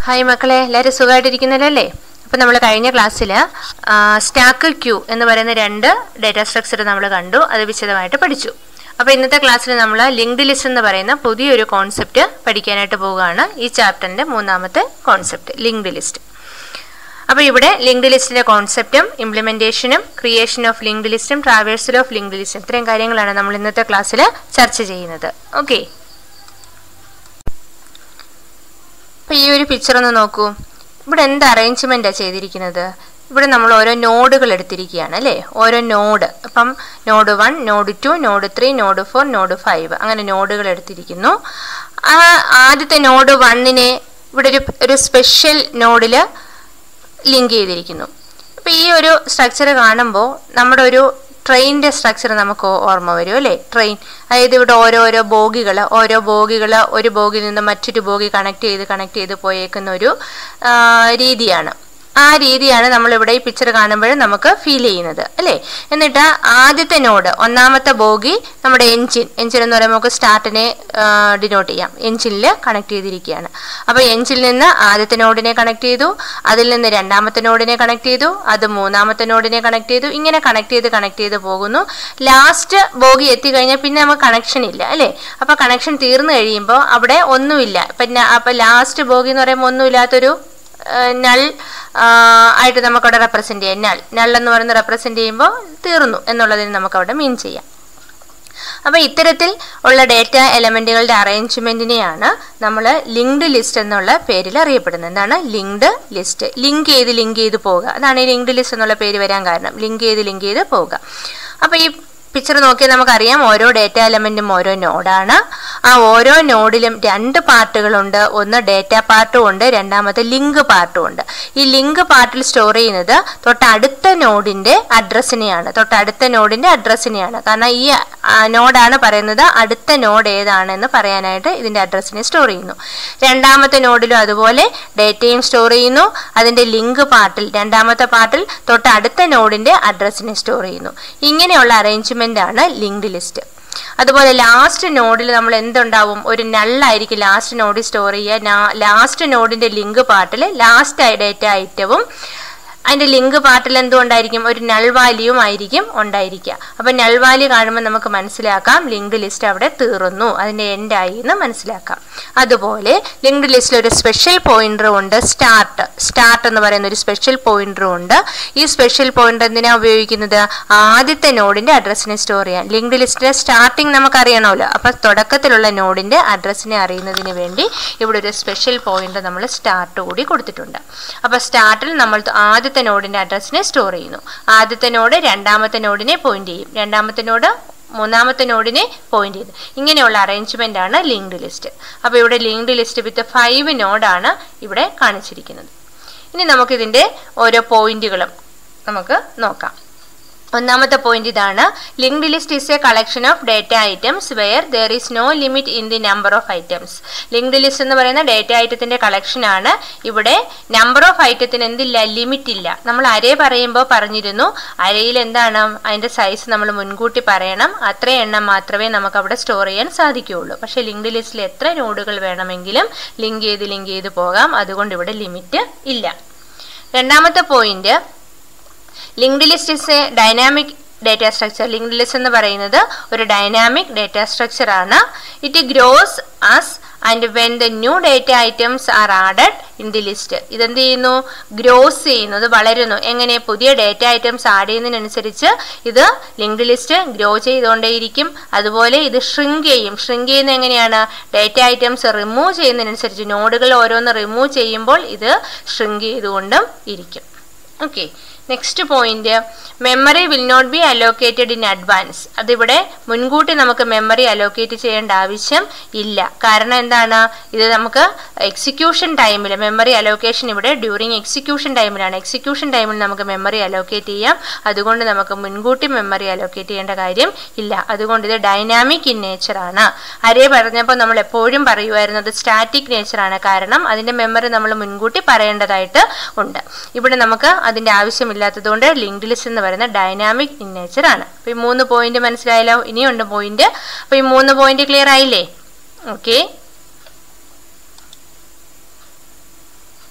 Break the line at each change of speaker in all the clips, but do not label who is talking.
hi മക്കളെ എല്ലാവരും സുഖമായിട്ടിരിക്കുന്നല്ലോ അപ്പോൾ നമ്മൾ കഴിഞ്ഞ ക്ലാസ്സിൽ സ്റ്റാക്ക് ക്യൂ എന്ന് പറയുന്ന രണ്ട് ഡേറ്റാ സ്ട്രക്ചർ നമ്മൾ കണ്ടു അത് വിശദമായിട്ട് പഠിച്ചു അപ്പോൾ ഇന്നത്തെ ക്ലാസ്സിൽ നമ്മൾ ലിങ്ക്ഡ് ലിസ്റ്റ് എന്ന് പറയുന്ന പുതിയൊരു കോൺസെപ്റ്റ് പഠിക്കാനായിട്ട് പോവുകയാണ് ഈ ചാപ്റ്ററിൻ്റെ മൂന്നാമത്തെ കോൺസെപ്റ്റ് ലിങ്ക്ഡ് ലിസ്റ്റ് അപ്പോൾ ഇവിടെ ലിങ്ക്ഡ് ലിസ്റ്റിന്റെ കോൺസെപ്റ്റും ഇംപ്ലിമെന്റേഷനും ക്രിയേഷൻ ഓഫ് ലിങ്ക്ഡ് ലിസ്റ്റും ട്രാവേഴ്സൽ ഓഫ് ലിങ്ക്ഡ് ലിസ്റ്റും ഇത്രയും കാര്യങ്ങളാണ് നമ്മൾ ഇന്നത്തെ ക്ലാസ്സിൽ ചർച്ച ചെയ്യുന്നത് ഓക്കെ അപ്പോൾ ഈ ഒരു പിക്ചർ ഒന്ന് നോക്കൂ ഇവിടെ എന്ത് അറേഞ്ച്മെൻറ്റാണ് ചെയ്തിരിക്കുന്നത് ഇവിടെ നമ്മൾ ഓരോ നോഡുകൾ എടുത്തിരിക്കുകയാണ് അല്ലേ ഓരോ നോഡ് അപ്പം node one node two node three node four node five അങ്ങനെ നോഡുകൾ എടുത്തിരിക്കുന്നു ആ ആദ്യത്തെ നോഡ് വണ്ണിനെ ഇവിടെ ഒരു ഒരു സ്പെഷ്യൽ നോഡിൽ ലിങ്ക് ചെയ്തിരിക്കുന്നു അപ്പോൾ ഈ ഒരു സ്ട്രക്ചർ കാണുമ്പോൾ നമ്മുടെ ഒരു ട്രെയിനിൻ്റെ സ്ട്രക്ചർ നമുക്ക് ഓർമ്മ വരും അല്ലേ ട്രെയിൻ അതായത് ഇവിടെ ഓരോരോ ബോഗികൾ ഓരോ ബോഗികൾ ഒരു ബോഗിൽ നിന്ന് മറ്റൊരു ബോഗി കണക്ട് ചെയ്ത് കണക്ട് ചെയ്ത് പോയേക്കുന്ന ഒരു രീതിയാണ് ആ രീതിയാണ് നമ്മളിവിടെ ഈ പിക്ചർ കാണുമ്പോൾ നമുക്ക് ഫീൽ ചെയ്യുന്നത് അല്ലേ എന്നിട്ട് ആദ്യത്തെ നോഡ് ഒന്നാമത്തെ ബോഗി നമ്മുടെ എൻജിൻ എൻജിൻ എന്ന് പറയുമ്പോൾ നമുക്ക് സ്റ്റാർട്ടിനെ ഡിനോട്ട് ചെയ്യാം എൻജിനിൽ കണക്ട് ചെയ്തിരിക്കുകയാണ് അപ്പോൾ എൻജിനിൽ നിന്ന് ആദ്യത്തെ നോഡിനെ കണക്ട് ചെയ്തു അതിൽ നിന്ന് രണ്ടാമത്തെ നോഡിനെ കണക്ട് ചെയ്തു അത് മൂന്നാമത്തെ നോഡിനെ കണക്ട് ചെയ്തു ഇങ്ങനെ കണക്ട് ചെയ്ത് കണക്ട് ചെയ്ത് പോകുന്നു ലാസ്റ്റ് ബോഗി എത്തിക്കഴിഞ്ഞാൽ പിന്നെ നമുക്ക് കണക്ഷൻ ഇല്ല അല്ലേ അപ്പോൾ കണക്ഷൻ തീർന്നു കഴിയുമ്പോൾ അവിടെ ഒന്നുമില്ല പിന്നെ അപ്പോൾ ലാസ്റ്റ് ബോഗി എന്ന് പറയുമ്പോൾ ഒന്നുമില്ലാത്തൊരു നൾ ആയിട്ട് നമുക്കവിടെ റെപ്രസെൻറ്റ് ചെയ്യാം നൾ നൾ എന്ന് പറയുന്നത് റെപ്രസെൻറ്റ് ചെയ്യുമ്പോൾ തീർന്നു എന്നുള്ളതിന് നമുക്കവിടെ മീൻ ചെയ്യാം അപ്പോൾ ഇത്തരത്തിൽ ഉള്ള ഡേറ്റ എലമെൻറ്റുകളുടെ അറേഞ്ച്മെൻറ്റിനെയാണ് നമ്മൾ ലിങ്ക്ഡ് ലിസ്റ്റ് എന്നുള്ള പേരിൽ അറിയപ്പെടുന്നത് എന്താണ് ലിങ്ക്ഡ് ലിസ്റ്റ് ലിങ്ക് ചെയ്ത് ലിങ്ക് ചെയ്ത് പോവുക അതാണ് ഈ ലിങ്ക്ഡ് ലിസ്റ്റ് എന്നുള്ള പേര് വരാൻ കാരണം ലിങ്ക് ചെയ്ത് ലിങ്ക് ചെയ്ത് പോവുക അപ്പോൾ ഈ പിക്ചർ നോക്കിയാൽ നമുക്കറിയാം ഓരോ ഡേറ്റ എലമെൻറ്റും ഓരോ നോഡാണ് ആ ഓരോ നോഡിലും രണ്ട് പാർട്ടുകളുണ്ട് ഒന്ന് ഡേറ്റ പാർട്ടും ഉണ്ട് രണ്ടാമത്തെ ലിങ്ക് പാർട്ടും ഉണ്ട് ഈ ലിങ്ക് പാർട്ടിൽ സ്റ്റോർ ചെയ്യുന്നത് തൊട്ടടുത്ത നോഡിൻ്റെ അഡ്രസ്സിനെയാണ് തൊട്ടടുത്ത നോഡിൻ്റെ അഡ്രസ്സിനെയാണ് കാരണം ഈ നോഡാണ് പറയുന്നത് അടുത്ത നോഡ് ഏതാണെന്ന് പറയാനായിട്ട് ഇതിൻ്റെ അഡ്രസ്സിനെ സ്റ്റോർ ചെയ്യുന്നു രണ്ടാമത്തെ നോഡിലും അതുപോലെ ഡേറ്റയും സ്റ്റോർ ചെയ്യുന്നു അതിൻ്റെ ലിങ്ക് പാർട്ടിൽ രണ്ടാമത്തെ പാർട്ടിൽ തൊട്ടടുത്ത നോഡിൻ്റെ അഡ്രസ്സിനെ സ്റ്റോർ ചെയ്യുന്നു ഇങ്ങനെയുള്ള അറേഞ്ച്മെൻ്റ് ആണ് ലിങ്ക്ഡ് ലിസ്റ്റ് അതുപോലെ ലാസ്റ്റ് നോഡിൽ നമ്മൾ എന്തുണ്ടാവും ഒരു നള്ളായിരിക്കും ലാസ്റ്റ് നോഡിൽ സ്റ്റോർ ചെയ്യുക ലാസ്റ്റ് നോഡിന്റെ ലിങ്ക് പാർട്ടിൽ ലാസ്റ്റ് ഡേറ്റ ഐറ്റവും അതിന്റെ ലിങ്ക് പാർട്ടിൽ എന്തുകൊണ്ടായിരിക്കും ഒരു നൾ വാല്യൂവും ആയിരിക്കും ഉണ്ടായിരിക്കുക അപ്പൊ നൾ വാല്യൂ കാണുമ്പോൾ നമുക്ക് മനസ്സിലാക്കാം ലിങ്ക്ഡ് ലിസ്റ്റ് അവിടെ തീർന്നു അതിന്റെ എൻഡ് ആയി എന്ന് മനസ്സിലാക്കാം അതുപോലെ ലിങ്ക്ഡ് ലിസ്റ്റിൽ ഒരു സ്പെഷ്യൽ പോയിന്ററും ഉണ്ട് സ്റ്റാർട്ട് സ്റ്റാർട്ട് എന്ന് പറയുന്ന ഒരു സ്പെഷ്യൽ പോയിന്ററും ഉണ്ട് ഈ സ്പെഷ്യൽ പോയിന്റർ എന്തിനാ ഉപയോഗിക്കുന്നത് ആദ്യത്തെ നോഡിന്റെ അഡ്രസ്സിനെ സ്റ്റോർ ചെയ്യാൻ ലിങ്ക്ഡ് ലിസ്റ്റിലെ സ്റ്റാർട്ടിങ് നമുക്ക് അറിയണമല്ലോ അപ്പൊ തുടക്കത്തിലുള്ള നോഡിന്റെ അഡ്രസ്സിനെ അറിയുന്നതിന് വേണ്ടി ഇവിടെ ഒരു സ്പെഷ്യൽ പോയിന്റർ നമ്മൾ സ്റ്റാർട്ട് കൂടി കൊടുത്തിട്ടുണ്ട് അപ്പൊ സ്റ്റാർട്ടിൽ നമ്മൾ ആദ്യത്തെ നോഡിന്റെ അഡ്രസ്സിനെ സ്റ്റോർ ചെയ്യുന്നു ആദ്യത്തെ നോഡ് രണ്ടാമത്തെ നോഡിനെ പോയിന്റ് ചെയ്യും രണ്ടാമത്തെ നോഡ് മൂന്നാമത്തെ നോഡിനെ പോയിന്റ് ചെയ്ത് ഇങ്ങനെയുള്ള അറേഞ്ച്മെന്റ് ആണ് ലിങ്ക്ഡ് ലിസ്റ്റ് അപ്പോൾ ഇവിടെ ലിങ്ക്ഡ് ലിസ്റ്റ് വിത്ത് ഫൈവ് നോഡാണ് ഇവിടെ കാണിച്ചിരിക്കുന്നത് ഇനി നമുക്കിതിൻ്റെ ഓരോ പോയിന്റുകളും നമുക്ക് നോക്കാം ഒന്നാമത്തെ പോയിന്റ് ഇതാണ് linked list is a collection of data items where there is no limit in the number of items linked list എന്ന് പറയുന്ന ഡേറ്റ ഐറ്റത്തിന്റെ കളക്ഷൻ ആണ് ഇവിടെ നമ്പർ ഓഫ് ഐറ്റത്തിന് എന്തില്ല ലിമിറ്റ് ഇല്ല നമ്മൾ അരേ പറയുമ്പോൾ പറഞ്ഞിരുന്നു അരയിൽ എന്താണ് അതിന്റെ സൈസ് നമ്മൾ മുൻകൂട്ടി പറയണം അത്രയും എണ്ണം മാത്രമേ നമുക്ക് അവിടെ സ്റ്റോർ ചെയ്യാൻ സാധിക്കുകയുള്ളൂ പക്ഷെ ലിങ്ക്ഡ് ലിസ്റ്റിൽ എത്ര നോഡുകൾ വേണമെങ്കിലും ലിങ്ക് ചെയ്ത് ലിങ്ക് ചെയ്ത് പോകാം അതുകൊണ്ട് ഇവിടെ ലിമിറ്റ് ഇല്ല രണ്ടാമത്തെ point linked list is a dynamic data structure linked list എന്ന് പറയുന്നത് ഒരു ഡൈനാമിക് ഡേറ്റ സ്ട്രക്ചർ ആണ് it grows as and when the new data items are added in the list ഇതെന്ത് ചെയ്യുന്നു ഗ്രോസ് ചെയ്യുന്നു അത് വളരുന്നു എങ്ങനെ പുതിയ ഡേറ്റ ഐറ്റംസ് ആഡ് ചെയ്യുന്നതിനനുസരിച്ച് ഇത് ലിങ്ക്ഡ് ലിസ്റ്റ് ഗ്രോ ചെയ്തുകൊണ്ടേയിരിക്കും അതുപോലെ ഇത് ഷ്രിങ്ക് ചെയ്യും ഷ്രിങ്ക് ചെയ്യുന്ന എങ്ങനെയാണ് ഡേറ്റ ഐറ്റംസ് റിമൂവ് ചെയ്യുന്നതിനനുസരിച്ച് നോഡുകൾ ഓരോന്ന് റിമൂവ് ചെയ്യുമ്പോൾ ഇത് ഷ്രിങ്ക് ചെയ്തുകൊണ്ടും ഇരിക്കും okay next point memory will not be allocated in advance അതിവിടെ മുൻകൂട്ടി നമുക്ക് മെമ്മറി അലോക്കേറ്റ് ചെയ്യേണ്ട ആവശ്യം ഇല്ല കാരണം എന്താണ് ഇത് നമുക്ക് എക്സിക്യൂഷൻ ടൈമിൽ മെമ്മറി അലോക്കേഷൻ ഇവിടെ ഡ്യൂറിങ് എക്സിക്യൂഷൻ ടൈമിലാണ് എക്സിക്യൂഷൻ ടൈമിൽ നമുക്ക് മെമ്മറി അലോക്കേറ്റ് ചെയ്യാം അതുകൊണ്ട് നമുക്ക് മുൻകൂട്ടി മെമ്മറി അലോക്കേറ്റ് ചെയ്യേണ്ട കാര്യം ഇല്ല അതുകൊണ്ട് ഇത് ഡൈനാമിക് ഇൻ നേച്ചർ ആണ് അരേ പറഞ്ഞപ്പോൾ നമ്മൾ എപ്പോഴും പറയുമായിരുന്നു അത് സ്റ്റാറ്റിക് നേച്ചർ ആണ് കാരണം അതിന്റെ മെമ്മറി നമ്മൾ മുൻകൂട്ടി പറയേണ്ടതായിട്ട് ഉണ്ട് ഇവിടെ നമുക്ക് അതിന്റെ ആവശ്യം ഇല്ലാത്തതുകൊണ്ട് ലിങ്ക്ഡ് ലിസ്റ്റ് എന്ന് പറയുന്ന ഡൈനാമിക് ഇൻ നേച്ചർ ആണ് അപ്പോൾ ഈ മൂന്ന് പോയിന്റ് മനസ്സിലായല്ലോ ഇനിയുണ്ട് പോയിന്റ് അപ്പോൾ ഈ മൂന്ന് പോയിന്റ് ക്ലിയർ ആയില്ലേ okay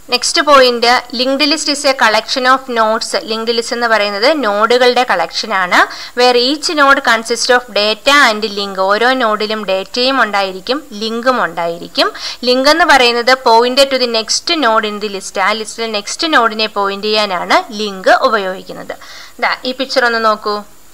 next point linked list is a collection of nodes linked list എന്ന് പറയുന്നത് നോഡുകളുടെ കളക്ഷൻ ആണ് where each node consist of data and link ഓരോ നോഡിലും ഡേറ്റയും ഉണ്ടായിരിക്കും ലിങ്കും ഉണ്ടായിരിക്കും ലിങ്ക് എന്ന് പറയുന്നത് point to the next node in the list ആ ലിസ്റ്റിലെ നെക്സ്റ്റ് നോഡിനെ പോയിന്റ് ചെയ്യാനാണ് ലിങ്ക് ഉപയോഗിക്കുന്നത് ദാ ഈ പിക്ചർ ഒന്ന് നോക്കൂ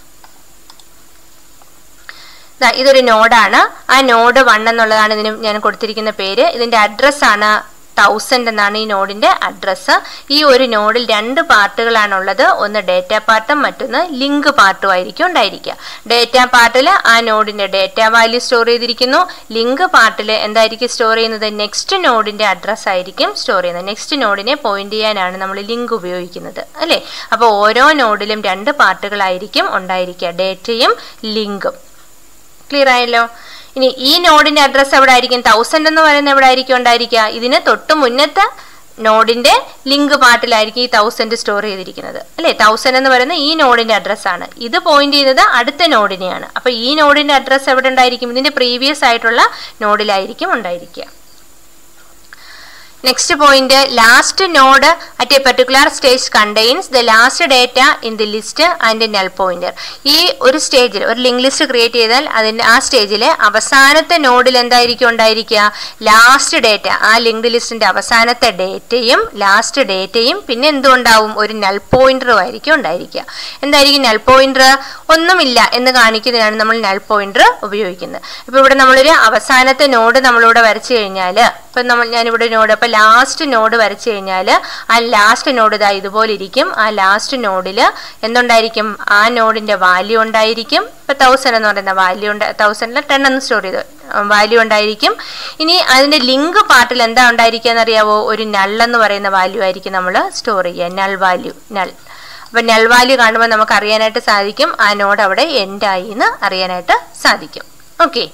ദാ ഇതൊരു നോഡാണ് ആ നോഡ് വൺ എന്നുള്ളതാണ് ഇതിന് ഞാൻ കൊടുത്തിരിക്കുന്ന പേര് ഇതിന്റെ അഡ്രസ് ആണ് തൗസൻഡ് എന്നാണ് ഈ നോഡിന്റെ അഡ്രസ്സ് ഈ ഒരു നോഡിൽ രണ്ട് പാർട്ടുകളാണുള്ളത് ഒന്ന് ഡേറ്റ പാർട്ടും മറ്റൊന്ന് ലിങ്ക് പാർട്ടും ആയിരിക്കും ഉണ്ടായിരിക്കുക ഡേറ്റ പാർട്ടിൽ ആ നോഡിന്റെ ഡേറ്റ വാല്യൂ സ്റ്റോർ ചെയ്തിരിക്കുന്നു ലിങ്ക് പാർട്ടിൽ എന്തായിരിക്കും സ്റ്റോർ ചെയ്യുന്നത് നെക്സ്റ്റ് നോഡിന്റെ അഡ്രസ്സ് ആയിരിക്കും സ്റ്റോർ ചെയ്യുന്നത് നെക്സ്റ്റ് നോഡിനെ പോയിന്റ് ചെയ്യാനാണ് നമ്മൾ ലിങ്ക് ഉപയോഗിക്കുന്നത് അല്ലേ അപ്പോൾ ഓരോ നോഡിലും രണ്ട് പാർട്ടുകളായിരിക്കും ഉണ്ടായിരിക്കുക ഡേറ്റയും ലിങ്കും ക്ലിയർ ആയല്ലോ ഇനി ഈ നോഡിന്റെ അഡ്രസ്സ് എവിടെ ആയിരിക്കും തൗസൻഡ് എന്ന് പറയുന്നത് എവിടെ ആയിരിക്കും ഉണ്ടായിരിക്കുക ഇതിന് തൊട്ട് മുന്നത്തെ നോഡിന്റെ ലിങ്ക് പാർട്ടിലായിരിക്കും ഈ തൗസൻഡ് സ്റ്റോർ ചെയ്തിരിക്കുന്നത് അല്ലേ തൗസൻഡ് എന്ന് പറയുന്നത് ഈ നോഡിന്റെ അഡ്രസ്സ് ആണ് ഇത് പോയിന്റ് ചെയ്യുന്നത് അടുത്ത നോഡിനെയാണ് അപ്പൊ ഈ നോഡിന്റെ അഡ്രസ്സ് എവിടെ ഉണ്ടായിരിക്കും ഇതിന്റെ പ്രീവിയസ് ആയിട്ടുള്ള നോഡിലായിരിക്കും ഉണ്ടായിരിക്കുക next point last node at a particular stage contains the last data in the list and null pointer ഈ ഒരു സ്റ്റേജിൽ ഒരു ലിങ്ക് ലിസ്റ്റ് ക്രിയേറ്റ് ചെയ്താൽ അതിന്റെ ആ സ്റ്റേജിലെ അവസാനത്തെ നോഡിൽ എന്തായിരിക്കും ഉണ്ടായിരിക്കുക ലാസ്റ്റ് ഡേറ്റ ആ ലിങ്ക് ലിസ്റ്റിന്റെ അവസാനത്തെ ഡേറ്റയും ലാസ്റ്റ് ഡേറ്റയും പിന്നെ എന്തുണ്ടാവും ഒരു നൽ പോയിന്ററും ആയിരിക്കും ഉണ്ടായിരിക്കുക എന്തായിരിക്കും നൽ പോയിന്റർ ഒന്നുമില്ല എന്ന് കാണിക്കുന്നതിനാണ് നമ്മൾ നൽ പോയിന്റർ ഉപയോഗിക്കുന്നത് ഇപ്പൊ ഇവിടെ നമ്മളൊരു അവസാനത്തെ നോഡ് നമ്മളിവിടെ വരച്ചു കഴിഞ്ഞാൽ ഇപ്പൊ നമ്മൾ ഞാനിവിടെ നോഡ് അപ്പൊ ലാസ്റ്റ് നോഡ് വരച്ചു കഴിഞ്ഞാൽ ആ ലാസ്റ്റ് നോഡ് ഇതാ ഇതുപോലെ ഇരിക്കും ആ ലാസ്റ്റ് നോഡിൽ എന്തുണ്ടായിരിക്കും ആ നോഡിന്റെ വാല്യൂ ഉണ്ടായിരിക്കും ഇപ്പൊ തൗസൻഡ് എന്ന് പറയുന്ന വാല്യൂ ഉണ്ട് തൗസൻഡിൽ ടെൻ എന്ന് സ്റ്റോർ ചെയ്തു വാല്യൂ ഉണ്ടായിരിക്കും ഇനി അതിന്റെ ലിങ്ക് പാർട്ടിൽ എന്താ ഉണ്ടായിരിക്കുക എന്നറിയാവോ ഒരു നൾ എന്ന് പറയുന്ന വാല്യൂ ആയിരിക്കും നമ്മൾ സ്റ്റോർ ചെയ്യുക നൾ വാല്യൂ നൾ അപ്പൊ നൾ വാല്യൂ കാണുമ്പോൾ നമുക്ക് അറിയാനായിട്ട് സാധിക്കും ആ നോഡ് അവിടെ എൻഡ് ആയി എന്ന് അറിയാനായിട്ട് സാധിക്കും okay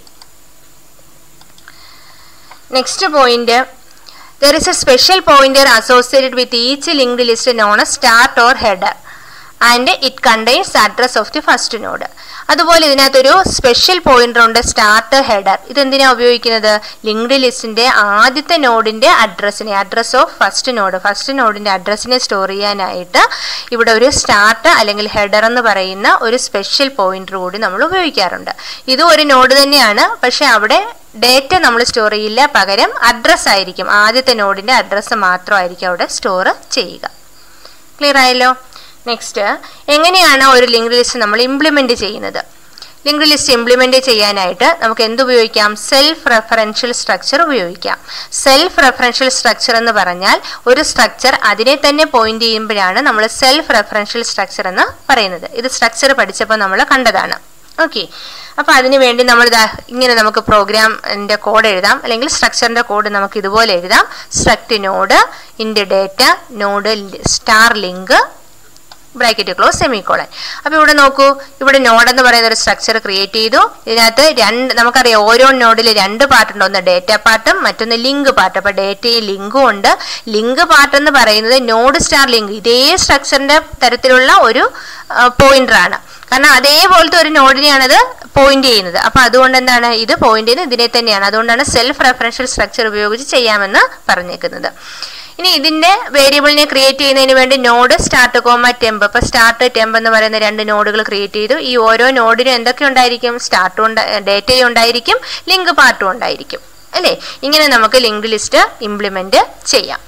next point there is a special pointer associated with each linked list known as start or header and it contains the address of the first node അതുപോലെ ഇതിനകത്തൊരു സ്പെഷ്യൽ പോയിന്റർ ഉണ്ട് start header ഇതെന്തിനാ ഉപയോഗിക്കുന്നത് linked ലിസ്റ്റിന്റെ ആദ്യത്തെ നോഡിന്റെ അഡ്രസ്സിനെ address of first node first നോഡിന്റെ അഡ്രസ്സിനെ സ്റ്റോർ ചെയ്യാനായിട്ട് ഇവിടെ ഒരു സ്റ്റാർട്ട് അല്ലെങ്കിൽ ഹെഡർ എന്ന് പറയുന്ന ഒരു സ്പെഷ്യൽ പോയിന്റർ കൂടി നമ്മൾ ഉപയോഗിക്കാറുണ്ട് ഇതും ഒരു നോഡ് തന്നെയാണ് പക്ഷെ അവിടെ ഡേറ്റ നമ്മൾ സ്റ്റോർ ചെയ്യില്ല പകരം അഡ്രസ്സ് ആയിരിക്കും ആദ്യത്തെ നോഡിന്റെ അഡ്രസ്സ് മാത്രമായിരിക്കും അവിടെ സ്റ്റോർ ചെയ്യുക ക്ലിയർ ആയല്ലോ നെക്സ്റ്റ് എങ്ങനെയാണ് ഒരു ലിങ്ക് ലിസ്റ്റ് നമ്മൾ ഇംപ്ലിമെന്റ് ചെയ്യുന്നത് ലിങ്ക് ലിസ്റ്റ് ഇംപ്ലിമെന്റ് ചെയ്യാനായിട്ട് നമുക്ക് എന്ത് ഉപയോഗിക്കാം സെൽഫ് റെഫറൻഷ്യൽ സ്ട്രക്ചർ ഉപയോഗിക്കാം സെൽഫ് റെഫറൻഷ്യൽ സ്ട്രക്ചർ എന്ന് പറഞ്ഞാൽ ഒരു സ്ട്രക്ചർ അതിനെ തന്നെ പോയിന്റ് ചെയ്യുമ്പോഴാണ് നമ്മൾ സെൽഫ് റെഫറൻഷ്യൽ സ്ട്രക്ചർ എന്ന് പറയുന്നത് ഇത് സ്ട്രക്ചർ പഠിച്ചപ്പോൾ നമ്മൾ കണ്ടതാണ് ഓക്കെ അപ്പൊ അതിനു വേണ്ടി നമ്മൾ ഇതാ ഇങ്ങനെ നമുക്ക് പ്രോഗ്രാമിന്റെ കോഡ് എഴുതാം അല്ലെങ്കിൽ സ്ട്രക്ചറിന്റെ കോഡ് നമുക്ക് ഇതുപോലെ എഴുതാം struct node int data node star link bracket close semicolon അപ്പൊ ഇവിടെ നോക്കൂ ഇവിടെ നോഡ് എന്ന് പറയുന്ന ഒരു സ്ട്രക്ചർ ക്രിയേറ്റ് ചെയ്തു ഇതിനകത്ത് രണ്ട് നമുക്കറിയാം ഓരോ നോഡിൽ രണ്ട് പാർട്ട് ഉണ്ട് ഒന്ന് ഡേറ്റ പാർട്ടും മറ്റൊന്ന് ലിങ്ക് പാർട്ട് അപ്പൊ ഡേറ്റയും ലിങ്കും ഉണ്ട് ലിങ്ക് പാർട്ട് എന്ന് പറയുന്നത് നോഡ് സ്റ്റാർ ലിങ്ക് ഇതേ സ്ട്രക്ചറിന്റെ തരത്തിലുള്ള ഒരു പോയിന്റർ ആണ് കാരണം അതേപോലത്തെ ഒരു നോഡിനെയാണ് അത് പോയിന്റ് ചെയ്യുന്നത് അപ്പൊ അതുകൊണ്ട് എന്താണ് ഇത് പോയിന്റ് ചെയ്യുന്നത് ഇതിനെ തന്നെയാണ് അതുകൊണ്ടാണ് സെൽഫ് റെഫറൻഷ്യൽ സ്ട്രക്ചർ ഉപയോഗിച്ച് ചെയ്യാമെന്ന് പറഞ്ഞേക്കുന്നത് ഇനി ഇതിന്റെ വേരിയബിളിനെ ക്രിയേറ്റ് ചെയ്യുന്നതിന് വേണ്ടി നോഡ് സ്റ്റാർട്ട് കോമ ടെമ്പ് ഇപ്പൊ സ്റ്റാർട്ട് ടെമ്പ് എന്ന് പറയുന്ന രണ്ട് നോഡുകൾ ക്രിയേറ്റ് ചെയ്തു ഈ ഓരോ നോഡിനും എന്തൊക്കെ ഉണ്ടായിരിക്കും സ്റ്റാർട്ടും ഡേറ്റയും ഉണ്ടായിരിക്കും ലിങ്ക് പാർട്ടും ഉണ്ടായിരിക്കും അല്ലേ ഇങ്ങനെ നമുക്ക് ലിങ്ക് ലിസ്റ്റ് ഇംപ്ലിമെന്റ് ചെയ്യാം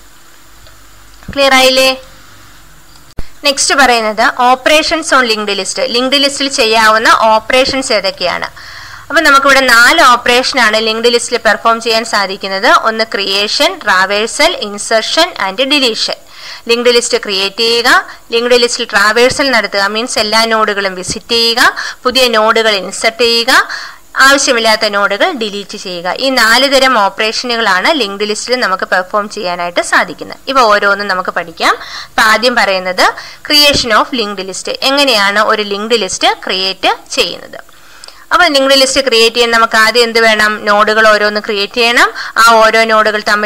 ക്ലിയർ ആയില്ലേ നെക്സ്റ്റ് പറയുന്നത് operations on linked list linked ലിസ്റ്റിൽ ചെയ്യാവുന്ന ഓപ്പറേഷൻസ് ഏതൊക്കെയാണ് അപ്പൊ നമുക്കിവിടെ നാല് ഓപ്പറേഷൻ ആണ് ലിങ്ക്ഡ് ലിസ്റ്റിൽ പെർഫോം ചെയ്യാൻ സാധിക്കുന്നത് ഒന്ന് creation traversal insertion and deletion linked list create ചെയ്യുക ലിങ്ക്ഡ് ലിസ്റ്റിൽ ട്രാവേഴ്സൽ നടത്തുക മീൻസ് എല്ലാ നോഡുകളും വിസിറ്റ് ചെയ്യുക പുതിയ നോഡുകൾ ഇൻസർട്ട് ചെയ്യുക ആവശ്യമില്ലാത്ത നോഡുകൾ ഡിലീറ്റ് ചെയ്യുക ഈ നാല് തരം ഓപ്പറേഷനുകളാണ് ലിങ്ക്ഡ് ലിസ്റ്റിൽ നമുക്ക് പെർഫോം ചെയ്യാനായിട്ട് സാധിക്കുന്നത് ഇവ ഓരോന്നും നമുക്ക് പഠിക്കാം അപ്പൊ ആദ്യം പറയുന്നത് ക്രിയേഷൻ ഓഫ് ലിങ്ക്ഡ് ലിസ്റ്റ് എങ്ങനെയാണ് ഒരു ലിങ്ക്ഡ് ലിസ്റ്റ് ക്രിയേറ്റ് ചെയ്യുന്നത് അപ്പൊ ലിങ്ക്ഡ് ലിസ്റ്റ് ക്രിയേറ്റ് ചെയ്യാൻ നമുക്ക് ആദ്യം എന്ത് വേണം നോഡുകൾ ഓരോന്ന് ക്രിയേറ്റ് ചെയ്യണം ആ ഓരോ നോഡുകൾ തമ്മിൽ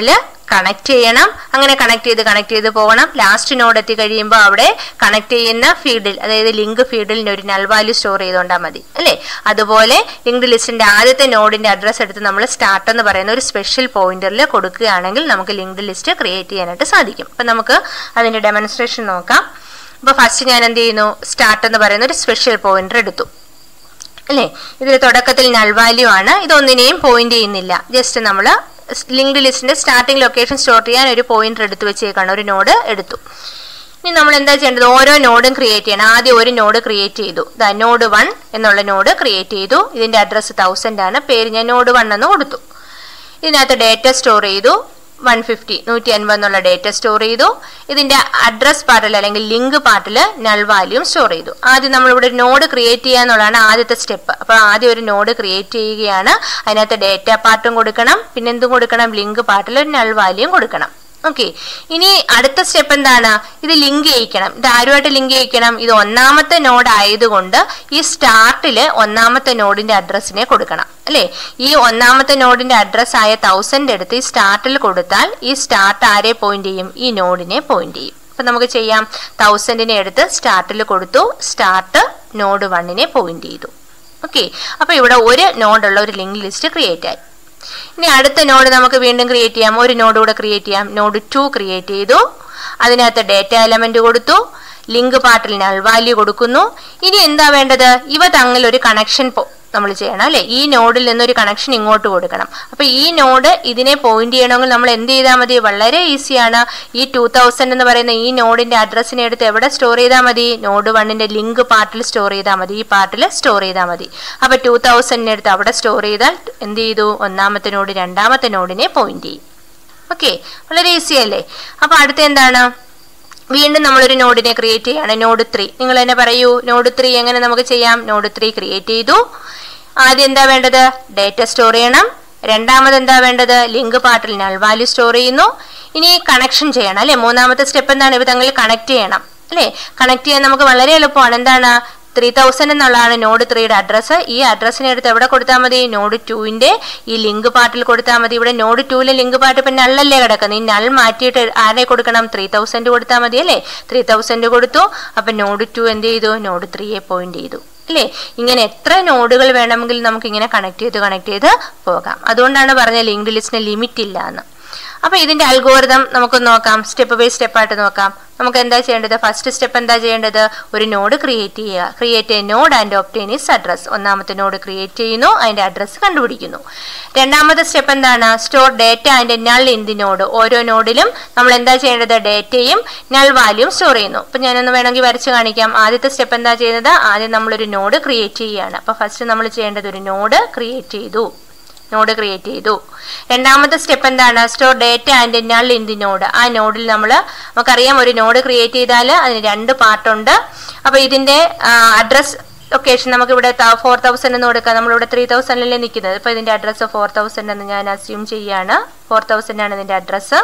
കണക്ട് ചെയ്യണം അങ്ങനെ കണക്ട് ചെയ്ത് കണക്ട് ചെയ്ത് പോകണം ലാസ്റ്റ് നോഡ് എത്തി കഴിയുമ്പോൾ അവിടെ കണക്ട് ചെയ്യുന്ന ഫീൽഡിൽ അതായത് ലിങ്ക് ഫീൽഡിൽ ഒരു നൾ വാല്യൂ സ്റ്റോർ ചെയ്തുകൊണ്ടാൽ മതി അല്ലേ അതുപോലെ ലിങ്ക്ഡ് ലിസ്റ്റിന്റെ ആദ്യത്തെ നോഡിന്റെ അഡ്രസ്സ് എടുത്ത് നമ്മൾ സ്റ്റാർട്ട് എന്ന് പറയുന്ന ഒരു സ്പെഷ്യൽ പോയിന്ററിൽ കൊടുക്കുകയാണെങ്കിൽ നമുക്ക് ലിങ്ക്ഡ് ലിസ്റ്റ് ക്രിയേറ്റ് ചെയ്യാനായിട്ട് സാധിക്കും അപ്പം നമുക്ക് അതിന്റെ ഡെമോൺസ്ട്രേഷൻ നോക്കാം അപ്പോൾ ഫസ്റ്റ് ഞാൻ എന്ത് ചെയ്യുന്നു സ്റ്റാർട്ട് എന്ന് പറയുന്ന ഒരു സ്പെഷ്യൽ പോയിന്റർ എടുത്തു അല്ലേ ഇതിൽ തുടക്കത്തിൽ നൾ വാല്യൂ ആണ് ഇതൊന്നിനെയും പോയിന്റ് ചെയ്യുന്നില്ല ജസ്റ്റ് നമ്മൾ ലിങ്ക്ഡ് ലിസ്റ്റിന്റെ സ്റ്റാർട്ടിംഗ് ലൊക്കേഷൻ സ്റ്റോർ ചെയ്യാൻ ഒരു പോയിന്റർ എടുത്ത് വെച്ചേക്കാണ് ഒരു നോഡ് എടുത്തു ഇനി നമ്മൾ എന്താ ചെയ്യേണ്ടത് ഓരോ നോഡും ക്രിയേറ്റ് ചെയ്യണം ആദ്യം ഒരു നോഡ് ക്രിയേറ്റ് ചെയ്തു ദാ നോഡ് വൺ എന്നുള്ള നോഡ് ക്രിയേറ്റ് ചെയ്തു ഇതിന്റെ അഡ്രസ്സ് തൗസൻഡ് ആണ് പേര് ഞാൻ നോഡ് വൺ എന്ന് കൊടുത്തു ഇതിനകത്ത് ഡേറ്റ സ്റ്റോർ ചെയ്തു വൺ ഫിഫ്റ്റി നൂറ്റി അൻപത് എന്നുള്ള ഡേറ്റ സ്റ്റോർ ചെയ്തു ഇതിന്റെ അഡ്രസ് പാർട്ടിൽ അല്ലെങ്കിൽ ലിങ്ക് പാർട്ടിൽ നൾ വാല്യൂം സ്റ്റോർ ചെയ്തു ആദ്യം നമ്മളിവിടെ ഒരു നോഡ് ക്രിയേറ്റ് ചെയ്യുക എന്നുള്ളതാണ് ആദ്യത്തെ സ്റ്റെപ്പ് അപ്പോൾ ആദ്യം ഒരു നോഡ് ക്രിയേറ്റ് ചെയ്യുകയാണ് അതിനകത്ത് ഡേറ്റ പാർട്ടും കൊടുക്കണം പിന്നെ എന്തും കൊടുക്കണം ലിങ്ക് പാർട്ടിൽ ഒരു നൾ വാല്യൂം കൊടുക്കണം ഓക്കെ ഇനി അടുത്ത സ്റ്റെപ്പ് എന്താണ് ഇത് ലിങ്ക് ചെയ്യിക്കണം ഇത് ആരുമായിട്ട് ലിങ്ക് ചെയ്യിക്കണം ഇത് ഒന്നാമത്തെ നോഡ് ആയതുകൊണ്ട് ഈ സ്റ്റാർട്ടില് ഒന്നാമത്തെ നോഡിന്റെ അഡ്രസ്സിനെ കൊടുക്കണം അല്ലേ ഈ ഒന്നാമത്തെ നോഡിന്റെ അഡ്രസ് ആയ തൗസൻഡ് എടുത്ത് ഈ സ്റ്റാർട്ടിൽ കൊടുത്താൽ ഈ സ്റ്റാർട്ട് ആരെ പോയിന്റ് ചെയ്യും ഈ നോഡിനെ പോയിന്റ് ചെയ്യും അപ്പൊ നമുക്ക് ചെയ്യാം തൗസൻഡിനെ എടുത്ത് സ്റ്റാർട്ടിൽ കൊടുത്തു സ്റ്റാർട്ട് നോഡ് വണ്ണിനെ പോയിന്റ് ചെയ്തു ഓക്കെ അപ്പൊ ഇവിടെ ഒരു നോഡുള്ള ഒരു ലിങ്ക് ലിസ്റ്റ് ക്രിയേറ്റ് ആയി ഇനി അടുത്ത നോഡ് നമുക്ക് വീണ്ടും ക്രിയേറ്റ് ചെയ്യാം ഒരു നോഡ് കൂടെ ക്രിയേറ്റ് ചെയ്യാം നോഡ് ടു ക്രിയേറ്റ് ചെയ്തു അതിനകത്ത് ഡേറ്റ എലമെന്റ് കൊടുത്തു ലിങ്ക് പാർട്ടിൽ നൾ വാല്യൂ കൊടുക്കുന്നു ഇനി എന്താ വേണ്ടത് ഇവ തമ്മിൽ ഒരു കണക്ഷൻ നമ്മൾ ചെയ്യണം അല്ലെ ഈ നോഡിൽ നിന്നൊരു കണക്ഷൻ ഇങ്ങോട്ട് കൊടുക്കണം അപ്പൊ ഈ നോഡ് ഇതിനെ പോയിന്റ് ചെയ്യണമെങ്കിൽ നമ്മൾ എന്ത് ചെയ്താൽ മതി വളരെ ഈസിയാണ് ഈ ടൂ തൗസൻഡ് എന്ന് പറയുന്ന ഈ നോഡിന്റെ അഡ്രസ്സിനെ എടുത്ത് എവിടെ സ്റ്റോർ ചെയ്താൽ മതി നോഡ് വണ്ണിന്റെ ലിങ്ക് പാർട്ടിൽ സ്റ്റോർ ചെയ്താൽ മതി ഈ പാർട്ടിൽ സ്റ്റോർ ചെയ്താൽ മതി അപ്പൊ ടൂ തൗസൻഡിനെ എടുത്ത് അവിടെ സ്റ്റോർ ചെയ്താൽ എന്ത് ചെയ്തു ഒന്നാമത്തെ നോഡ് രണ്ടാമത്തെ നോഡിനെ പോയിന്റ് ചെയ്യും ഓക്കെ വളരെ ഈസി അല്ലേ അപ്പൊ അടുത്ത എന്താണ് വീണ്ടും നമ്മളൊരു നോഡിനെ ക്രിയേറ്റ് ചെയ്യാണ് നോഡ് ത്രീ നിങ്ങൾ തന്നെ പറയൂ നോഡ് ത്രീ എങ്ങനെ നമുക്ക് ചെയ്യാം നോഡ് ത്രീ ക്രിയേറ്റ് ചെയ്തു ആദ്യം എന്താ വേണ്ടത് ഡേറ്റ സ്റ്റോർ ചെയ്യണം രണ്ടാമത് എന്താ വേണ്ടത് ലിങ്ക് പാർട്ടിൽ നൾ വാല്യൂ സ്റ്റോർ ചെയ്യുന്നു ഇനി കണക്ഷൻ ചെയ്യണം അല്ലെ മൂന്നാമത്തെ സ്റ്റെപ്പ് എന്താണ് ഇവ തങ്ങളിൽ കണക്ട് ചെയ്യണം അല്ലെ കണക്ട് ചെയ്യാൻ നമുക്ക് വളരെ എളുപ്പമാണ് എന്താണ് ത്രീ തൗസൻഡ് എന്നുള്ളതാണ് നോഡ് ത്രീയുടെ അഡ്രസ്സ് ഈ അഡ്രസ്സിനെ എടുത്ത് എവിടെ കൊടുത്താൽ മതി നോഡ് ടുവിന്റെ ഈ ലിങ്ക് പാർട്ടിൽ കൊടുത്താൽ മതി ഇവിടെ നോഡ് ടുവിലെ ലിങ്ക് പാർട്ട് ഇപ്പം നള്ളല്ലേ കിടക്കുന്നത് ഈ നൾ മാറ്റിയിട്ട് ആരെ കൊടുക്കണം ത്രീ തൗസൻഡ് കൊടുത്താൽ മതി അല്ലേ ത്രീ തൗസൻഡ് കൊടുത്തു അപ്പം നോഡ് ടു എന്ത് ചെയ്തു നോഡ് ത്രീയെ പോയിന്റ് ചെയ്തു അല്ലേ ഇങ്ങനെ എത്ര നോഡുകൾ വേണമെങ്കിലും നമുക്ക് ഇങ്ങനെ കണക്ട് ചെയ്ത് കണക്ട് ചെയ്ത് പോകാം അതുകൊണ്ടാണ് പറഞ്ഞ ലിങ്ക് ലിസ്റ്റിന് ലിമിറ്റ് ഇല്ല എന്ന് അപ്പൊ ഇതിന്റെ അൽഗോരിതം നമുക്ക് നോക്കാം സ്റ്റെപ്പ് ബൈ സ്റ്റെപ്പ് ആയിട്ട് നോക്കാം നമുക്ക് എന്താ ചെയ്യേണ്ടത് ഫസ്റ്റ് സ്റ്റെപ്പ് എന്താ ചെയ്യേണ്ടത് ഒരു നോഡ് ക്രിയേറ്റ് ചെയ്യുക create a node and obtain is address ഒന്നാമത്തെ നോഡ് ക്രിയേറ്റ് ചെയ്യുന്നു അതിന്റെ അഡ്രസ്സ് കണ്ടുപിടിക്കുന്നു രണ്ടാമത്തെ സ്റ്റെപ്പ് എന്താണ് store data and null in the node ഓരോ നോഡിലും നമ്മൾ എന്താ ചെയ്യേണ്ടത് ഡേറ്റയും നൾ വാല്യൂം സ്റ്റോർ ചെയ്യുന്നു അപ്പൊ ഞാനൊന്ന് വേണമെങ്കിൽ വരച്ച് കാണിക്കാം ആദ്യത്തെ സ്റ്റെപ്പ് എന്താ ചെയ്യുന്നത് ആദ്യം നമ്മളൊരു നോഡ് ക്രിയേറ്റ് ചെയ്യുകയാണ് അപ്പൊ ഫസ്റ്റ് നമ്മൾ ചെയ്യേണ്ടത് ഒരു നോഡ് ക്രിയേറ്റ് ചെയ്തു നോഡ് ക്രിയേറ്റ് ചെയ്തു രണ്ടാമത്തെ സ്റ്റെപ്പ് എന്താണ് store data and null in the node ആ നോഡിൽ നമ്മൾ നമുക്കറിയാം ഒരു നോഡ് ക്രിയേറ്റ് ചെയ്താൽ അതിന് രണ്ട് പാർട്ടുണ്ട് അപ്പൊ ഇതിന്റെ അഡ്രസ് ലൊക്കേഷൻ നമുക്ക് ഇവിടെ ഫോർ തൗസൻഡ് എന്ന് കൊടുക്കാം നമ്മളിവിടെ ത്രീ തൗസൻഡിലല്ലേ നിൽക്കുന്നത് അപ്പൊ ഇതിന്റെ അഡ്രസ്സ് ഫോർ തൗസൻഡ് എന്ന് ഞാൻ അസ്യൂം ചെയ്യാണ് ഫോർ തൗസൻഡ് ആണ് ഇതിന്റെ അഡ്രസ്സ്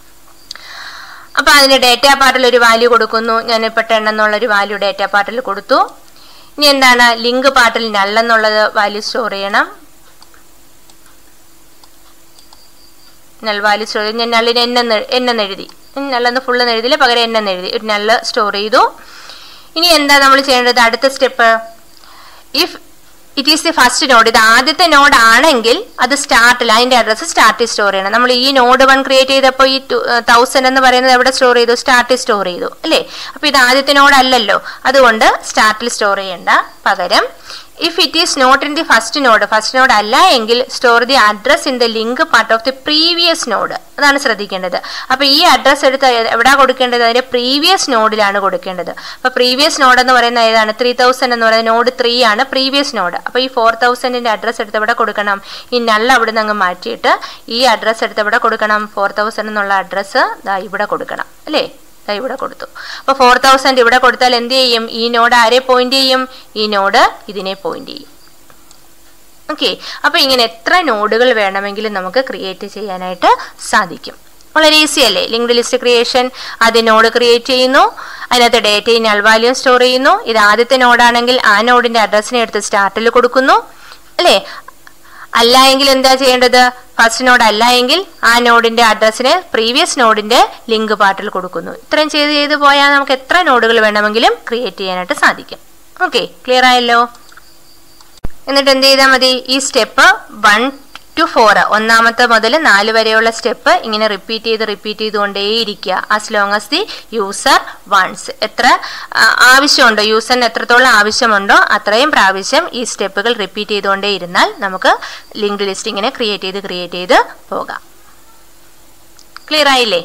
അപ്പൊ അതിന് ഡേറ്റ പാർട്ടിൽ ഒരു വാല്യൂ കൊടുക്കുന്നു ഞാനിപ്പോൾ ടെൻ എന്നുള്ള ഒരു വാല്യൂ ഡേറ്റ പാർട്ടിൽ കൊടുത്തു ഇനി എന്താണ് ലിങ്ക് പാർട്ടിൽ നല്ലെന്നുള്ളത് വാല്യൂ സ്റ്റോർ ചെയ്യണം നൽവാലി സ്റ്റോർ ചെയ്തു ഞാൻ നള്ളിന് എന്നെന്ന് എന്നെന്ന് എഴുതി നല്ലെന്ന് ഫുള്ള് എഴുതിയില്ല പകരം എന്നെന്ന് എഴുതി ഒരു നല്ല സ്റ്റോർ ചെയ്തു ഇനി എന്താ നമ്മൾ ചെയ്യേണ്ടത് അടുത്ത step if it is the first node ഇത് ആദ്യത്തെ നോഡ് ആണെങ്കിൽ അത് സ്റ്റാർട്ടിൽ അതിന്റെ അഡ്രസ്സ് സ്റ്റാർട്ടിൽ സ്റ്റോർ ചെയ്യണം നമ്മൾ ഈ നോഡ് വൺ ക്രിയേറ്റ് ചെയ്തപ്പോൾ ഈ തൗസൻഡ് എന്ന് പറയുന്നത് എവിടെ സ്റ്റോർ ചെയ്തു സ്റ്റാർട്ടിൽ സ്റ്റോർ ചെയ്തു അല്ലേ അപ്പൊ ഇത് ആദ്യത്തെ നോഡ് അല്ലല്ലോ അതുകൊണ്ട് സ്റ്റാർട്ടിൽ സ്റ്റോർ ചെയ്യേണ്ട പകരം if it is not in the first node first node അല്ല എങ്കിൽ store the address in the link part of the previous node അതാണ് ശ്രദ്ധിക്കേണ്ടത് അപ്പൊ ഈ അഡ്രസ് എടുത്ത് എവിടെ കൊടുക്കേണ്ടത് അതിന്റെ പ്രീവിയസ് നോഡിലാണ് കൊടുക്കേണ്ടത് അപ്പൊ പ്രീവിയസ് നോഡ് എന്ന് പറയുന്നത് ഏതാണ് ത്രീ തൗസൻഡ് എന്ന് പറയുന്നത് നോഡ് ത്രീ ആണ് പ്രീവിയസ് നോഡ് അപ്പൊ ഈ ഫോർ തൗസൻഡിന്റെ അഡ്രസ് എടുത്ത് എവിടെ കൊടുക്കണം ഈ നള്ള അവിടെ നിന്ന് അങ്ങ് മാറ്റിയിട്ട് ഈ അഡ്രസ് എടുത്ത് എവിടെ കൊടുക്കണം ഫോർ തൗസൻഡ് എന്നുള്ള അഡ്രസ്സ് ഇവിടെ കൊടുക്കണം അല്ലേ ഇവിടെ കൊടുത്തു അപ്പൊ ഫോർ തൗസൻഡ് ഇവിടെ കൊടുത്താൽ എന്ത് ചെയ്യും ഈ നോഡ് ആരെ പോയിന്റ് ചെയ്യും ഈ നോഡ് ഇതിനെ പോയിന്റ് ചെയ്യും ഓക്കെ അപ്പൊ ഇങ്ങനെ എത്ര നോഡുകൾ വേണമെങ്കിലും നമുക്ക് ക്രിയേറ്റ് ചെയ്യാനായിട്ട് സാധിക്കും വളരെ ഈസി അല്ലേ ലിങ്ക്ഡ് ലിസ്റ്റ് ക്രിയേഷൻ ആദ്യം നോഡ് ക്രിയേറ്റ് ചെയ്യുന്നു അതിനകത്ത് ഡേറ്റയും നൾ വാല്യൂ സ്റ്റോർ ചെയ്യുന്നു ഇത് ആദ്യത്തെ നോഡാണെങ്കിൽ ആ നോഡിന്റെ അഡ്രസ്സിനെ എടുത്ത് സ്റ്റാർട്ടിൽ കൊടുക്കുന്നു അല്ലേ അല്ല എങ്കിൽ എന്താ ചെയ്യേണ്ടത് ഫസ്റ്റ് നോഡ് അല്ല എങ്കിൽ ആ നോഡിന്റെ അഡ്രസ്സിന് പ്രീവിയസ് നോഡിന്റെ ലിങ്ക് പാർട്ടിൽ കൊടുക്കുന്നു ഇത്രയും ചെയ്ത് ചെയ്ത് പോയാൽ നമുക്ക് എത്ര നോഡുകൾ വേണമെങ്കിലും ക്രിയേറ്റ് ചെയ്യാനായിട്ട് സാധിക്കും ഓക്കെ ക്ലിയർ ആയല്ലോ എന്നിട്ട് എന്ത് ചെയ്താൽ മതി ഈ സ്റ്റെപ്പ് വൺ ടു ഫോർ ഒന്നാമത്തെ മുതൽ നാല് വരെയുള്ള സ്റ്റെപ്പ് ഇങ്ങനെ റിപ്പീറ്റ് ചെയ്ത് റിപ്പീറ്റ് ചെയ്തുകൊണ്ടേയിരിക്കുക as long as the user wants എത്ര ആ, ആവശ്യമുണ്ടോ യൂസറിന് എത്രത്തോളം ആവശ്യമുണ്ടോ അത്രയും പ്രാവശ്യം ഈ സ്റ്റെപ്പുകൾ റിപ്പീറ്റ് ചെയ്തുകൊണ്ടേ ഇരുന്നാൽ നമുക്ക് ലിങ്ക്ഡ് ലിസ്റ്റ് ഇങ്ങനെ ക്രിയേറ്റ് ചെയ്ത് ക്രിയേറ്റ് ചെയ്ത് പോകാം ക്ലിയർ ആയില്ലേ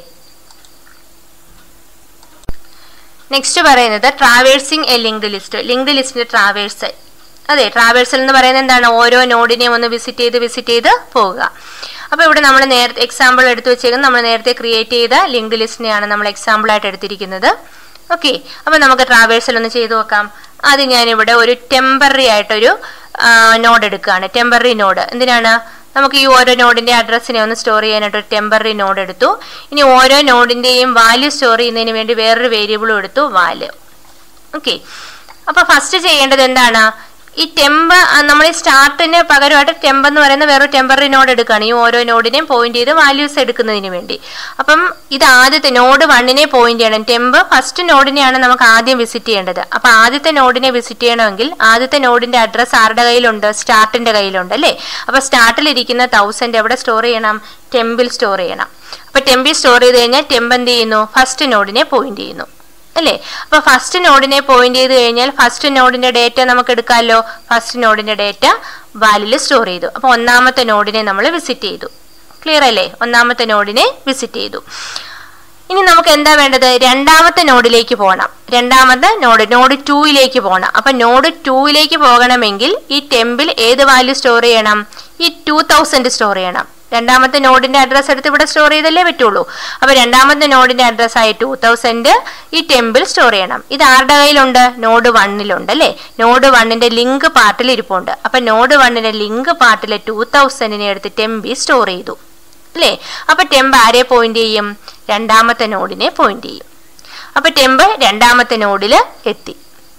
നെക്സ്റ്റ് പറയുന്നത് traversing a linked list linked ലിസ്റ്റിന്റെ ട്രാവേഴ്സൽ അതെ ട്രാവേഴ്സൽ എന്ന് പറയുന്നത് എന്താണ് ഓരോ നോഡിനെയും ഒന്ന് വിസിറ്റ് ചെയ്ത് വിസിറ്റ് ചെയ്ത് പോവുക അപ്പോൾ ഇവിടെ നമ്മൾ നേരത്തെ എക്സാമ്പിൾ എടുത്തു വെച്ചേക്കുന്നത് നമ്മൾ നേരത്തെ ക്രിയേറ്റ് ചെയ്ത ലിങ്ക്ഡ് ലിസ്റ്റിനെയാണ് നമ്മൾ എക്സാമ്പിൾ ആയിട്ട് എടുത്തിരിക്കുന്നത് ഓക്കെ അപ്പോൾ നമുക്ക് ട്രാവേഴ്സൽ ഒന്ന് ചെയ്തു നോക്കാം അത് ഞാനിവിടെ ഒരു ടെമ്പററി ആയിട്ടൊരു നോഡ് എടുക്കുകയാണ് ടെമ്പററി നോഡ് എന്തിനാണ് നമുക്ക് ഈ ഓരോ നോഡിന്റെ അഡ്രസ്സിനെ ഒന്ന് സ്റ്റോർ ചെയ്യാനായിട്ട് ഒരു ടെമ്പററി നോഡ് എടുത്തു ഇനി ഓരോ നോഡിന്റെയും വാല്യൂ സ്റ്റോർ ചെയ്യുന്നതിന് വേണ്ടി വേറൊരു വേരിയബിളും എടുത്തു വാല്യൂ ഓക്കെ അപ്പൊ ഫസ്റ്റ് ചെയ്യേണ്ടത് എന്താണ് ഈ ടെമ്പ് നമ്മൾ ഈ സ്റ്റാർട്ടിന് പകരമായിട്ട് ടെമ്പ് എന്ന് പറയുന്ന വേറൊരു ടെമ്പററി നോഡ് എടുക്കുകയാണ് ഈ ഓരോ നോഡിനെയും പോയിന്റ് ചെയ്ത് വാല്യൂസ് എടുക്കുന്നതിന് വേണ്ടി അപ്പം ഇത് ആദ്യത്തെ നോഡ് വണ്ണിനെ പോയിന്റ് ചെയ്യണം ടെമ്പ് ഫസ്റ്റ് നോഡിനെയാണ് നമുക്ക് ആദ്യം വിസിറ്റ് ചെയ്യേണ്ടത് അപ്പൊ ആദ്യത്തെ നോഡിനെ വിസിറ്റ് ചെയ്യണമെങ്കിൽ ആദ്യത്തെ നോഡിന്റെ അഡ്രസ്സ് ആരുടെ കയ്യിലുണ്ട് സ്റ്റാർട്ടിന്റെ കയ്യിലുണ്ട് അല്ലേ അപ്പൊ സ്റ്റാർട്ടിൽ ഇരിക്കുന്ന തൗസൻഡ് എവിടെ സ്റ്റോർ ചെയ്യണം ടെമ്പിൽ സ്റ്റോർ ചെയ്യണം അപ്പൊ ടെമ്പിൽ സ്റ്റോർ ചെയ്ത് കഴിഞ്ഞാൽ ടെമ്പ് എന്ത് ചെയ്യുന്നു ഫസ്റ്റ് നോഡിനെ പോയിന്റ് ചെയ്യുന്നു അല്ലേ അപ്പൊ ഫസ്റ്റ് നോഡിനെ പോയിന്റ് ചെയ്ത് കഴിഞ്ഞാൽ ഫസ്റ്റ് നോഡിന്റെ ഡേറ്റ നമുക്ക് എടുക്കാമല്ലോ ഫസ്റ്റ് നോഡിന്റെ ഡേറ്റ വാലിൽ സ്റ്റോർ ചെയ്തു അപ്പൊ ഒന്നാമത്തെ നോഡിനെ നമ്മൾ വിസിറ്റ് ചെയ്തു ക്ലിയർ അല്ലേ ഒന്നാമത്തെ നോഡിനെ വിസിറ്റ് ചെയ്തു ഇനി നമുക്ക് എന്താ വേണ്ടത് രണ്ടാമത്തെ നോഡിലേക്ക് പോകണം രണ്ടാമത്തെ നോഡ് നോഡ് ടൂയിലേക്ക് പോകണം അപ്പൊ നോഡ് ടൂയിലേക്ക് പോകണമെങ്കിൽ ഈ ടെമ്പിൽ ഏത് വാല്യൂ സ്റ്റോർ ചെയ്യണം ഈ ടൂ തൗസൻഡ് സ്റ്റോർ ചെയ്യണം രണ്ടാമത്തെ നോഡിന്റെ അഡ്രസ്സ് എടുത്ത് ഇവിടെ സ്റ്റോർ ചെയ്തല്ലേ പറ്റുള്ളൂ അപ്പൊ രണ്ടാമത്തെ നോഡിന്റെ അഡ്രസ് ആയ ടൂ തൗസൻഡ് ഈ ടെമ്പിൾ സ്റ്റോർ ചെയ്യണം ഇത് ആരുടെ കയ്യിലുണ്ട് നോഡ് വണ്ണിലുണ്ട് അല്ലേ നോഡ് വണ്ണിന്റെ ലിങ്ക് പാർട്ടിൽ ഇരിപ്പുണ്ട് അപ്പൊ നോഡ് വണ്ണിന്റെ ലിങ്ക് പാർട്ടിലെ ടൂ തൗസൻഡിനെ എടുത്ത് ടെമ്പി സ്റ്റോർ ചെയ്തു അല്ലേ അപ്പൊ ടെമ്പ് ആരെ പോയിന്റ് ചെയ്യും രണ്ടാമത്തെ നോഡിനെ പോയിന്റ് ചെയ്യും അപ്പൊ ടെമ്പ് രണ്ടാമത്തെ നോഡിൽ എത്തി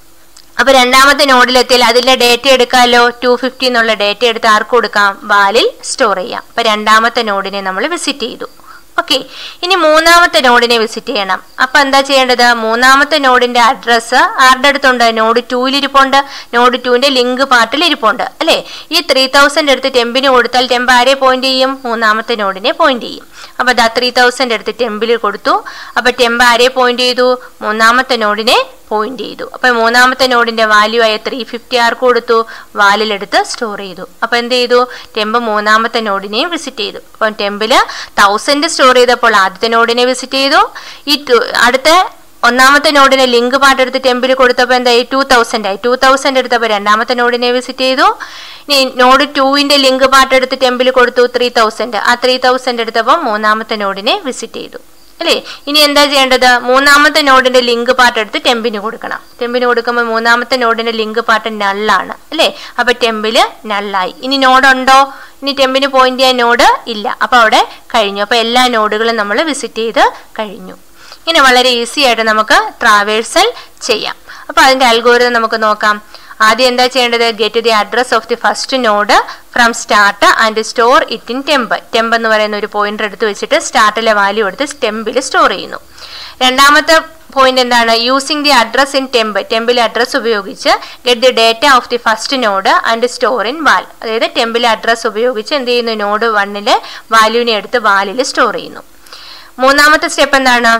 അപ്പൊ രണ്ടാമത്തെ നോഡിൽ എത്തിയാൽ അതിന്റെ ഡേറ്റ എടുക്കാമല്ലോ ടു ഫിഫ്റ്റി എന്നുള്ള ഡേറ്റ എടുത്ത് ആർക്ക് കൊടുക്കാം വാലിൽ സ്റ്റോർ ചെയ്യാം അപ്പൊ രണ്ടാമത്തെ നോഡിനെ നമ്മൾ വിസിറ്റ് ചെയ്തു ഓക്കെ ഇനി മൂന്നാമത്തെ നോഡിനെ വിസിറ്റ് ചെയ്യണം അപ്പൊ എന്താ ചെയ്യേണ്ടത് മൂന്നാമത്തെ നോഡിന്റെ അഡ്രസ്സ് ആരുടെ അടുത്തുണ്ട് നോഡ് ടൂവിൽ ഇരിപ്പുണ്ട് നോഡ് ടുവിന്റെ ലിങ്ക് പാർട്ടിൽ ഇരിപ്പുണ്ട് അല്ലെ ഈ ത്രീ തൗസൻഡ് എടുത്ത് ടെമ്പിന് കൊടുത്താൽ ടെമ്പ് ആരെ പോയിന്റ് ചെയ്യും മൂന്നാമത്തെ നോഡിനെ പോയിന്റ് ചെയ്യും അപ്പൊ ദാ ത്രീ തൗസൻഡ് എടുത്ത് ടെമ്പിൽ കൊടുത്തു അപ്പൊ ടെമ്പ് ആരെ പോയിന്റ് ചെയ്തു മൂന്നാമത്തെ നോഡിനെ പോയിന്റ് ചെയ്തു അപ്പൊ മൂന്നാമത്തെ നോഡിന്റെ വാല്യൂ ആയ ത്രീ ഫിഫ്റ്റി ആർക്ക് കൊടുത്തു വാലിലെടുത്ത് സ്റ്റോർ ചെയ്തു അപ്പൊ എന്ത് ചെയ്തു ടെമ്പ് മൂന്നാമത്തെ നോഡിനെയും വിസിറ്റ് ചെയ്തു അപ്പൊ ടെമ്പില് തൗസൻഡ് സ്റ്റോർ ചെയ്തപ്പോൾ ആദ്യത്തെ നോഡിനെ വിസിറ്റ് ചെയ്തു ഈ ടു- അടുത്ത ഒന്നാമത്തെ നോഡിനെ ലിങ്ക് പാട്ട് എടുത്ത് ടെമ്പിൽ കൊടുത്തപ്പോൾ എന്തായി ടൂ തൗസൻഡ് ആയി ടൂ തൗസൻഡ് എടുത്തപ്പോൾ രണ്ടാമത്തെ നോഡിനെ വിസിറ്റ് ചെയ്തു ഇനി നോഡ് ടൂവിന്റെ ലിങ്ക് പാട്ട് എടുത്ത് ടെമ്പിൽ കൊടുത്തു ത്രീ തൗസൻഡ് ആ ത്രീ തൗസൻഡ് എടുത്തപ്പോൾ മൂന്നാമത്തെ നോഡിനെ വിസിറ്റ് ചെയ്തു അല്ലേ ഇനി എന്താ ചെയ്യേണ്ടത് മൂന്നാമത്തെ നോഡിന്റെ ലിങ്ക് പാട്ട് എടുത്ത് ടെമ്പിന് കൊടുക്കണം ടെമ്പിന് കൊടുക്കുമ്പോൾ മൂന്നാമത്തെ നോഡിന്റെ ലിങ്ക് പാട്ട് നള്ളാണ് അല്ലേ അപ്പൊ ടെമ്പില് നള്ളായി ഇനി നോഡുണ്ടോ ഇനി ടെമ്പിന് പോയിന്റ് ചെയ്യാൻ നോഡ് ഇല്ല അപ്പൊ അവിടെ കഴിഞ്ഞു അപ്പൊ എല്ലാ നോഡുകളും നമ്മൾ വിസിറ്റ് ചെയ്ത് കഴിഞ്ഞു ഇങ്ങനെ വളരെ ഈസി ആയിട്ട് നമുക്ക് ട്രാവേഴ്സൽ ചെയ്യാം അപ്പൊ അതിന്റെ അൽഗോരിതം നമുക്ക് നോക്കാം ആദ്യം എന്താ ചെയ്യേണ്ടത് get the address of the first node from start and store it in temp temp എന്ന് പറയുന്ന ഒരു പോയിന്റർ എടുത്ത് വെച്ചിട്ട് സ്റ്റാർട്ടിലെ വാല്യൂ എടുത്ത് ടെമ്പിൽ സ്റ്റോർ ചെയ്യുന്നു രണ്ടാമത്തെ പോയിന്റ് എന്താണ് using the address in temp ടെമ്പിലെ അഡ്രസ് ഉപയോഗിച്ച് get the data of the first node and store in val അതായത് ടെമ്പിലെ അഡ്രസ് ഉപയോഗിച്ച് എന്ത് ചെയ്യുന്നു നോഡ് വണ്ണിലെ വാല്യൂവിനെ എടുത്ത് വാലിൽ സ്റ്റോർ ചെയ്യുന്നു മൂന്നാമത്തെ സ്റ്റെപ്പ് എന്താണ്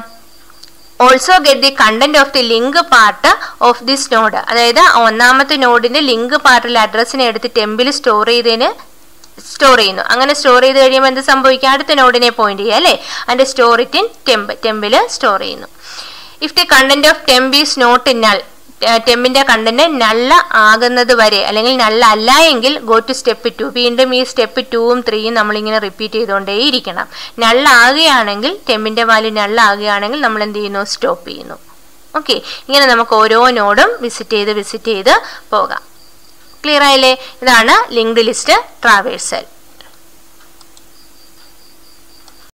also get the content of the link part of this node അതായത് ഒന്നാമത്തെ നോഡിന്റെ ലിങ്ക് പാർട്ടിലെ അഡ്രസ്സിനെ എടുത്ത് ടെമ്പിൽ സ്റ്റോർ ചെയ്തതിന് സ്റ്റോർ ചെയ്യുന്നു അങ്ങനെ സ്റ്റോർ ചെയ്ത് കഴിയുമ്പോൾ എന്ത് സംഭവിക്കും അടുത്ത നോഡിനെ പോയിന്റ് ചെയ്യുക അല്ലേ അതിന്റെ സ്റ്റോർ ഇറ്റ് ഇൻ ടെമ്പ് ടെമ്പിൽ സ്റ്റോർ ചെയ്യുന്നു if the content of temp is not in null ടെമ്പിന്റെ കണ്ടന്റ് നല്ല ആകുന്നത് വരെ അല്ലെങ്കിൽ നല്ല അല്ല എങ്കിൽ ഗോ ടു സ്റ്റെപ്പ് ടു വീണ്ടും ഈ സ്റ്റെപ്പ് ടൂവും ത്രീയും നമ്മളിങ്ങനെ റിപ്പീറ്റ് ചെയ്തുകൊണ്ടേയിരിക്കണം നല്ല ആകുകയാണെങ്കിൽ ടെമ്പിന്റെ വാല്യൂ നല്ല ആകുകയാണെങ്കിൽ നമ്മൾ എന്ത് ചെയ്യുന്നു സ്റ്റോപ്പ് ചെയ്യുന്നു ഓക്കെ ഇങ്ങനെ നമുക്ക് ഓരോ നോഡും വിസിറ്റ് ചെയ്ത് വിസിറ്റ് ചെയ്ത് പോകാം ക്ലിയർ ആയില്ലേ ഇതാണ് ലിങ്ക്ഡ് ലിസ്റ്റ് ട്രാവേഴ്സൽ